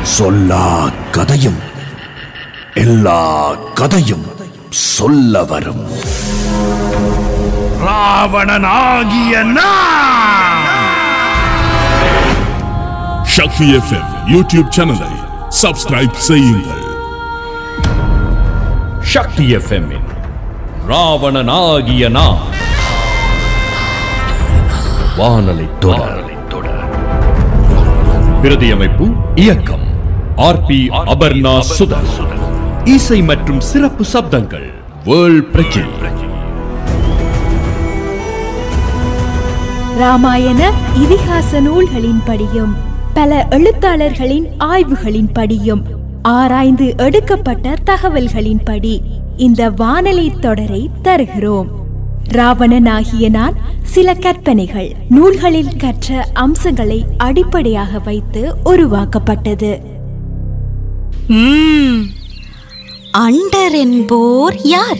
சொல்லா கதையும் எல்லா கதையும் சொல்ல வரும் ராவணனாகிய நான் சக்தி எஃப்எம் யூடியூப் சேனலை சப்ஸ்கிரைப் செய்யுங்கள் சக்தி எஃப்எம் ராவணனாகிய நான் வானலை தொடர் பிரதியமைப்பு இயக்கம் ஆர் பி அபர்ணா சுதர் இசை மற்றும் சிறப்பு சப்தங்கள் வேர்ல்ட் பிரச்சினை ராமாயண இதிகாச நூல்களின்படியும் பல எழுத்தாளர்களின் ஆய்வுகளின்படியும் ஆராய்ந்து எடுக்கப்பட்ட தகவல்களின்படி இந்த வானொலி தொடரை தருகிறோம் ராவணனாகிய நான் சில கற்பனைகள் நூல்களில் கற்ற அம்சங்களை அடிப்படையாக வைத்து உருவாக்கப்பட்டது ம்ம். அண்டர் என்போர் யார்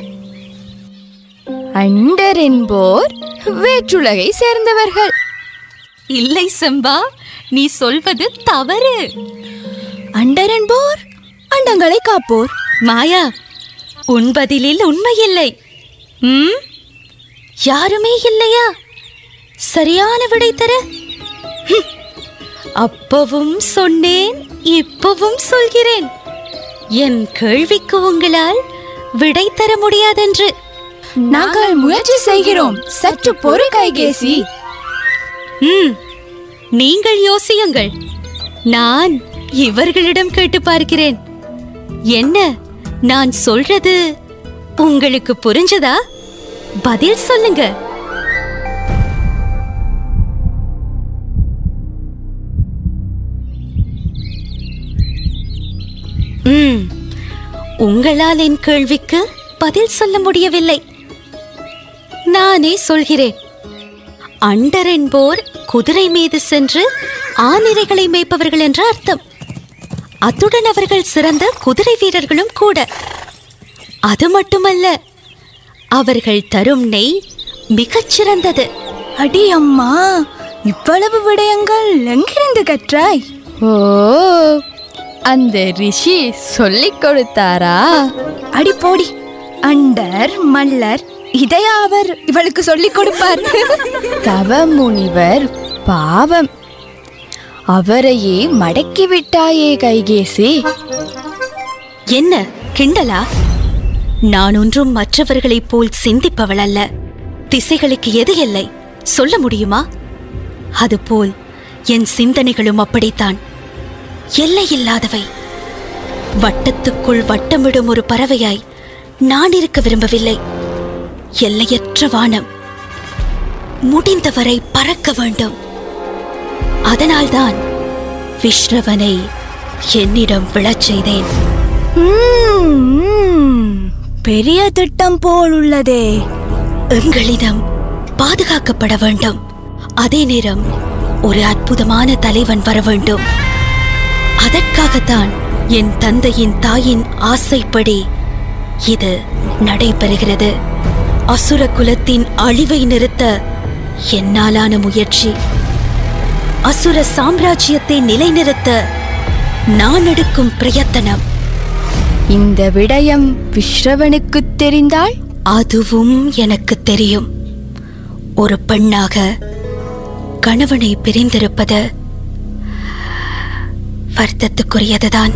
அண்டர் என்போர் வேற்றுலகை சேர்ந்தவர்கள் இல்லை செம்பா நீ சொல்வது தவறு அண்டர் என்போர் அண்டங்களை காப்போர் மாயா உன் பதிலில் உண்மையில்லை ம் யாருமே இல்லையா சரியான விடை தர ஹம். அப்பவும் சொன்னேன் இப்பவும் சொல்கிறேன் என் கேள்விக்கு உங்களால் விடை தர முடியாதென்று நாங்கள் முயற்சி செய்கிறோம் சற்று பொறு கைகேசி ம் நீங்கள் யோசியுங்கள் நான் இவர்களிடம் கேட்டு பார்க்கிறேன் என்ன நான் சொல்றது உங்களுக்கு புரிஞ்சதா பதில் சொல்லுங்க ம் உங்களால் என் கேள்விக்கு பதில் சொல்ல முடியவில்லை நானே சொல்கிறேன் அண்டர் என்போர் குதிரை மீது சென்று ஆனிரைகளை மேய்ப்பவர்கள் என்று அர்த்தம் அத்துடன் அவர்கள் சிறந்த குதிரை வீரர்களும் கூட அது மட்டுமல்ல அவர்கள் தரும் நெய் மிகச் சிறந்தது அடி அம்மா இவ்வளவு விடயங்கள் எங்கிருந்து கற்றாய் ஓ அந்த ரிஷி சொல்லிக் கொடுத்தாரா அடி போடி அண்டர் மல்லர் இதையா அவர் இவளுக்கு சொல்லிக் கொடுப்பார் தவ முனிவர் பாவம் அவரையே மடக்கி விட்டாயே கைகேசி என்ன கிண்டலா நான் ஒன்றும் மற்றவர்களைப் போல் சிந்திப்பவள் அல்ல திசைகளுக்கு எது எல்லை சொல்ல முடியுமா அதுபோல் என் சிந்தனைகளும் அப்படித்தான் எல்லையில்லாதவை வட்டத்துக்குள் வட்டமிடும் ஒரு பறவையாய் நான் இருக்க விரும்பவில்லை எல்லையற்ற வானம் முடிந்தவரை பறக்க வேண்டும் அதனால்தான் விஷ்ணவனை என்னிடம் விழச் செய்தேன் ம்ம். பெரிய திட்டம் போல் உள்ளதே எங்களிடம் பாதுகாக்கப்பட வேண்டும் அதே நேரம் ஒரு அற்புதமான தலைவன் வர வேண்டும் அதற்காகத்தான் என் தந்தையின் தாயின் ஆசைப்படி இது நடைபெறுகிறது அசுர குலத்தின் அழிவை நிறுத்த என்னாலான முயற்சி அசுர சாம்ராஜ்யத்தை நிலைநிறுத்த நான் எடுக்கும் பிரயத்தனம் இந்த விடயம் விஸ்ரவனுக்கு தெரிந்தால் அதுவும் எனக்கு தெரியும் ஒரு பெண்ணாக கணவனை பிரிந்திருப்பது வருத்தத்துக்குரியதுதான்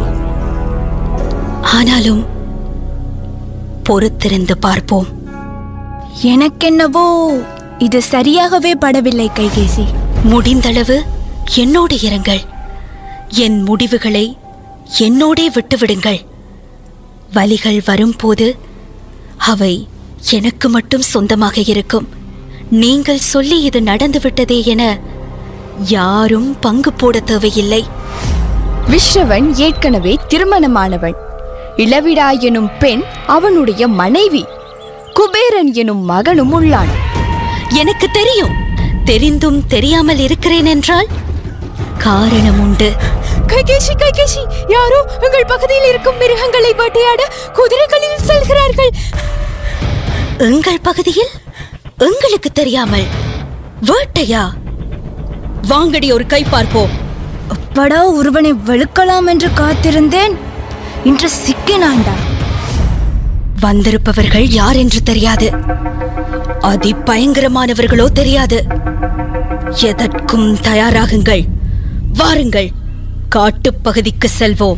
ஆனாலும் பொறுத்திருந்து பார்ப்போம் எனக்கென்னவோ இது சரியாகவே படவில்லை கைகேசி முடிந்தளவு என்னோடு இருங்கள் என் முடிவுகளை என்னோடே விட்டுவிடுங்கள் வலிகள் வரும்போது அவை எனக்கு மட்டும் சொந்தமாக இருக்கும் நீங்கள் சொல்லி இது நடந்துவிட்டதே என யாரும் பங்கு போட தேவையில்லை விஸ்ரவன் ஏற்கனவே திருமணமானவன் இளவிடா எனும் பெண் அவனுடைய மனைவி குபேரன் எனும் மகனும் உள்ளான் எனக்கு தெரியும் தெரிந்தும் தெரியாமல் இருக்கிறேன் என்றால் காரணம் உண்டு கைகேசி கைகேசி யாரோ உங்கள் பகுதியில் இருக்கும் மிருகங்களை வேட்டையாட குதிரைகளில் செல்கிறார்கள் எங்கள் பகுதியில் எங்களுக்கு தெரியாமல் வேட்டையா வாங்கடி ஒரு கை பார்ப்போம் எப்படா ஒருவனை வெளுக்கலாம் என்று காத்திருந்தேன் இன்று சிக்கினாண்டா வந்திருப்பவர்கள் யார் என்று தெரியாது அதி பயங்கரமானவர்களோ தெரியாது எதற்கும் தயாராகுங்கள் வாருங்கள் காட்டுப்பகுதிக்கு செல்வோம்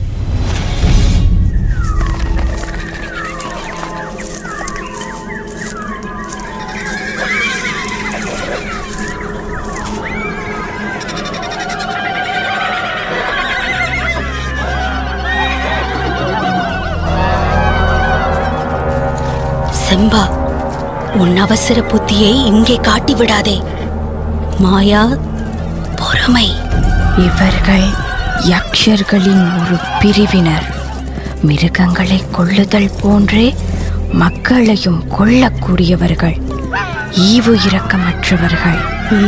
செம்பா உன் அவசர புத்தியை இங்கே காட்டி விடாதே மாயா பொறுமை இவர்கள் யக்ஷர்களின் ஒரு பிரிவினர் மிருகங்களை கொள்ளுதல் போன்றே மக்களையும் கொல்லக்கூடியவர்கள் ஈவு இரக்கமற்றவர்கள்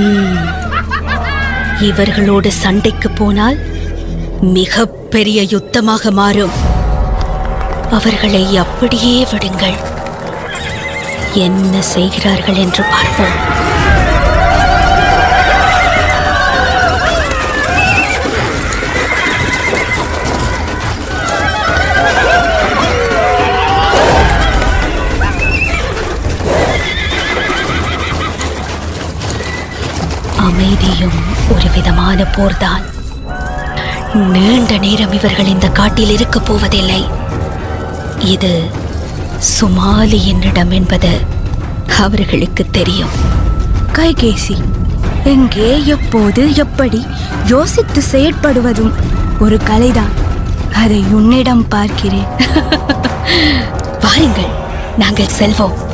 இவர்களோடு சண்டைக்கு போனால் மிக பெரிய யுத்தமாக மாறும் அவர்களை அப்படியே விடுங்கள் என்ன செய்கிறார்கள் என்று பார்ப்போம் அமைதியும் ஒரு விதமான போர்தான் நீண்ட நேரம் இவர்கள் இந்த காட்டில் இருக்கப் போவதில்லை இது சுமாலி என்னிடம் என்பது அவர்களுக்கு தெரியும் கைகேசி எங்கே எப்போது எப்படி யோசித்து செயற்படுவதும் ஒரு கலைதான் அதை உன்னிடம் பார்க்கிறேன் வாருங்கள் நாங்கள் செல்வோம்